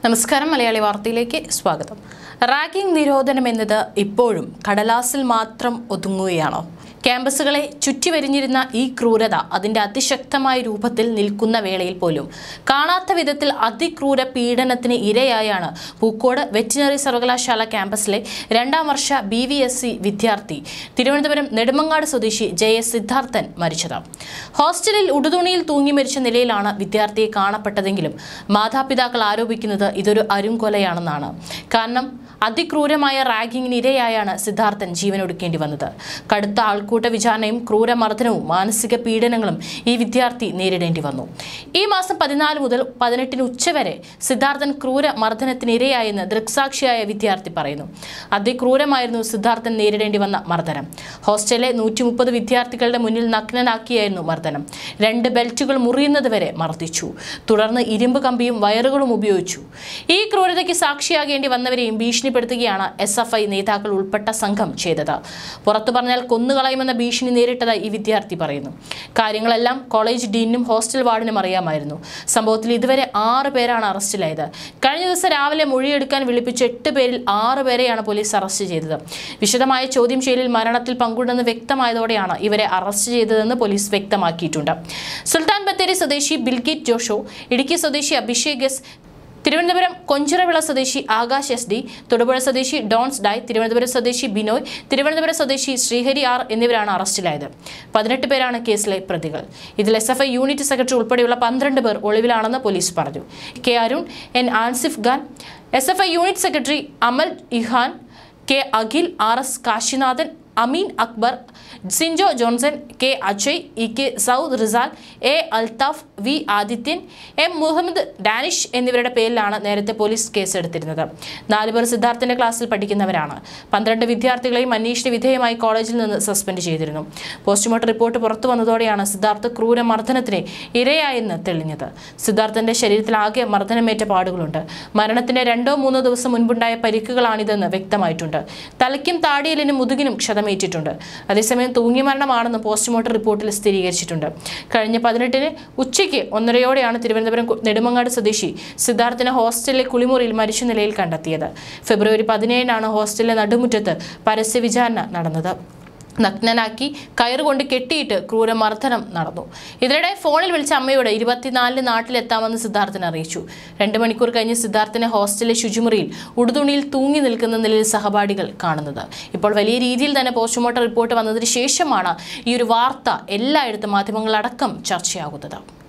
നമസ്കാരം മലയാളി വാർത്തയിലേക്ക് സ്വാഗതം റാഗിംഗ് നിരോധനം എന്നത് ഇപ്പോഴും കടലാസിൽ മാത്രം ഒതുങ്ങുകയാണോ ക്യാമ്പസുകളെ ചുറ്റിവരിഞ്ഞിരുന്ന ഈ ക്രൂരത അതിന്റെ അതിശക്തമായ രൂപത്തിൽ നിൽക്കുന്ന വേളയിൽ പോലും കാണാത്ത വിധത്തിൽ അതിക്രൂര പീഡനത്തിന് ഇരയായാണ് പൂക്കോട് വെറ്റിനറി സർവകലാശാല ക്യാമ്പസിലെ രണ്ടാം വർഷ ബി വി എസ് സി വിദ്യാർത്ഥി തിരുവനന്തപുരം നെടുമങ്ങാട് സ്വദേശി ജെ എസ് സിദ്ധാർത്ഥൻ മരിച്ചത് ഹോസ്റ്റലിൽ ഉടുതുണിയിൽ തൂങ്ങി മരിച്ച നിലയിലാണ് വിദ്യാർത്ഥിയെ കാണപ്പെട്ടതെങ്കിലും മാതാപിതാക്കൾ ആരോപിക്കുന്നത് ഇതൊരു അരുംകൊലയാണെന്നാണ് കാരണം അതിക്രൂരമായ റാഗിങ്ങിന് ഇരയായാണ് സിദ്ധാർത്ഥൻ ജീവനൊടുക്കേണ്ടി വന്നത് കടുത്ത ആൾക്കൂട്ട വിചാരണയും ക്രൂരമർദ്ദനവും മാനസിക പീഡനങ്ങളും ഈ വിദ്യാർത്ഥി നേരിടേണ്ടി വന്നു ഈ മാസം പതിനാല് മുതൽ പതിനെട്ടിന് ഉച്ചവരെ സിദ്ധാർത്ഥൻ ക്രൂര മർദ്ദനത്തിന് ഇരയായെന്ന് ദൃക്സാക്ഷിയായ വിദ്യാർത്ഥി പറയുന്നു അതിക്രൂരമായിരുന്നു സിദ്ധാർത്ഥൻ നേരിടേണ്ടി വന്ന മർദ്ദനം ഹോസ്റ്റലിലെ നൂറ്റി മുപ്പത് വിദ്യാർത്ഥികളുടെ മുന്നിൽ നഗ്നനാക്കിയായിരുന്നു മർദ്ദനം രണ്ട് ബെൽറ്റുകൾ മുറിയുന്നത് വരെ മർദ്ദിച്ചു തുടർന്ന് ഇരുമ്പ് കമ്പിയും വയറുകളും ഉപയോഗിച്ചു ഈ ക്രൂരതയ്ക്ക് സാക്ഷിയാകേണ്ടി വന്നവരെയും ഭീഷണിപ്പെടുത്തുകയാണ് എസ് എഫ് ഐ നേതാക്കൾ ഉൾപ്പെട്ട സംഘം ചെയ്തത് പുറത്തു പറഞ്ഞാൽ കൊന്നുകളയുമെന്ന ഭീഷണി നേരിട്ടതായി ഈ വിദ്യാർത്ഥി പറയുന്നു കാര്യങ്ങളെല്ലാം കോളേജ് ഡീനും ഹോസ്റ്റൽ വാർഡിനും അറിയാമായിരുന്നു സംഭവത്തിൽ ഇതുവരെ ആറ് പേരാണ് അറസ്റ്റിലായത് കഴിഞ്ഞ ദിവസം രാവിലെ മൊഴിയെടുക്കാൻ വിളിപ്പിച്ച എട്ട് പേരിൽ ആറ് പേരെയാണ് പോലീസ് അറസ്റ്റ് ചെയ്തത് വിശദമായ ചോദ്യം ചെയ്യലിൽ മരണത്തിൽ പങ്കുണ്ടെന്ന് വ്യക്തമായതോടെയാണ് ഇവരെ അറസ്റ്റ് ചെയ്തതെന്ന് പോലീസ് വ്യക്തമാക്കിയിട്ടുണ്ട് സുൽത്താൻ ബത്തേരി സ്വദേശി ബിൽഗിറ്റ് ജോഷോ ഇടുക്കി സ്വദേശി അഭിഷേക് എസ് തിരുവനന്തപുരം കൊഞ്ചിറവിള സ്വദേശി ആകാശ് എസ് ഡി തൊടുപുഴ സ്വദേശി ഡോൺസ് ഡായ് തിരുവനന്തപുരം സ്വദേശി ബിനോയ് തിരുവനന്തപുരം സ്വദേശി ശ്രീഹരി ആർ എന്നിവരാണ് അറസ്റ്റിലായത് പതിനെട്ട് പേരാണ് കേസിലെ പ്രതികൾ ഇതിൽ S F I unit secretary ഉൾപ്പെടെയുള്ള പന്ത്രണ്ട് പേർ ഒളിവിലാണെന്ന് പോലീസ് പറഞ്ഞു K Arun N Ansif Khan S F I unit secretary Amal Ihan K Akhil R S Kashinathan Ameen Akbar Sinjo Johnson K Ajay E K Saud Rizal A Althaf V Adithyan M Muhammad Danish എന്നിവരുടെ പേരിലാണ് നേരത്തെ പോലീസ് കേസെടുത്തിരുന്നത് നാലുപേർ സിദ്ധാർത്ഥിന്റെ ക്ലാസ്സിൽ പഠിക്കുന്നവരാണ് പന്ത്രണ്ട് വിദ്യാർത്ഥികളെയും അന്വേഷണ വിധേയമായി കോളേജിൽ നിന്ന് സസ്പെൻഡ് ചെയ്തിരുന്നു പോസ്റ്റ്മോർട്ടം റിപ്പോർട്ട് പുറത്തു വന്നതോടെയാണ് സിദ്ധാർത്ഥ് ക്രൂരമർദ്ദനത്തിന് ഇരയായെന്ന് തെളിഞ്ഞത് സിദ്ധാർത്ഥന്റെ ശരീരത്തിലാകെ മർദ്ദനമേറ്റ പാടുകളുണ്ട് മരണത്തിന്റെ രണ്ടോ മൂന്നോ ദിവസം മുൻപുണ്ടായ പരിക്കുകളാണിതെന്ന് വ്യക്തമായിട്ടുണ്ട് തലയ്ക്കും താടിയലിനും മുതുകിനും ക്ഷതമേറ്റിട്ടുണ്ട് അതേസമയം തൂങ്ങി മരണമാണെന്ന് പോസ്റ്റ്മോർട്ടം റിപ്പോർട്ടിൽ സ്ഥിരീകരിച്ചിട്ടുണ്ട് കഴിഞ്ഞ പതിനെട്ടിന് ഉച്ചയ്ക്ക് ഒന്നരയോടെയാണ് തിരുവനന്തപുരം കു- നെടുമങ്ങാട് സ്വദേശി സിദ്ധാർത്ഥിനെ ഹോസ്റ്റലിലെ കുളിമുറിയിൽ മരിച്ച നിലയിൽ കണ്ടെത്തിയത് ഫെബ്രുവരി പതിനേഴിനാണ് ഹോസ്റ്റലിലെ നടുമുറ്റത്ത് പരസ്യ വിചാരണ നടന്നത് നഗ്നനാക്കി കയറുകൊണ്ട് കെട്ടിയിട്ട് ക്രൂരമർദ്ദനം നടന്നു ഇതിനിടെ ഫോണിൽ വിളിച്ച അമ്മയോട് ഇരുപത്തിനാലിന് നാട്ടിലെത്താമെന്ന് സിദ്ധാർത്ഥൻ അറിയിച്ചു രണ്ട് മണിക്കൂർ കഴിഞ്ഞ് സിദ്ധാർത്ഥിനെ ഹോസ്റ്റലിലെ ശുചിമുറിയിൽ ഉടുതുണിയിൽ തൂങ്ങി നിൽക്കുന്ന നിലയിൽ സഹപാഠികൾ കാണുന്നത് ഇപ്പോൾ വലിയ രീതിയിൽ തന്നെ പോസ്റ്റ്മോർട്ടം റിപ്പോർട്ട് വന്നതിന് ശേഷമാണ് ഈ ഒരു വാർത്ത എല്ലായിടത്തും മാധ്യമങ്ങളടക്കം ചർച്ചയാകുന്നത്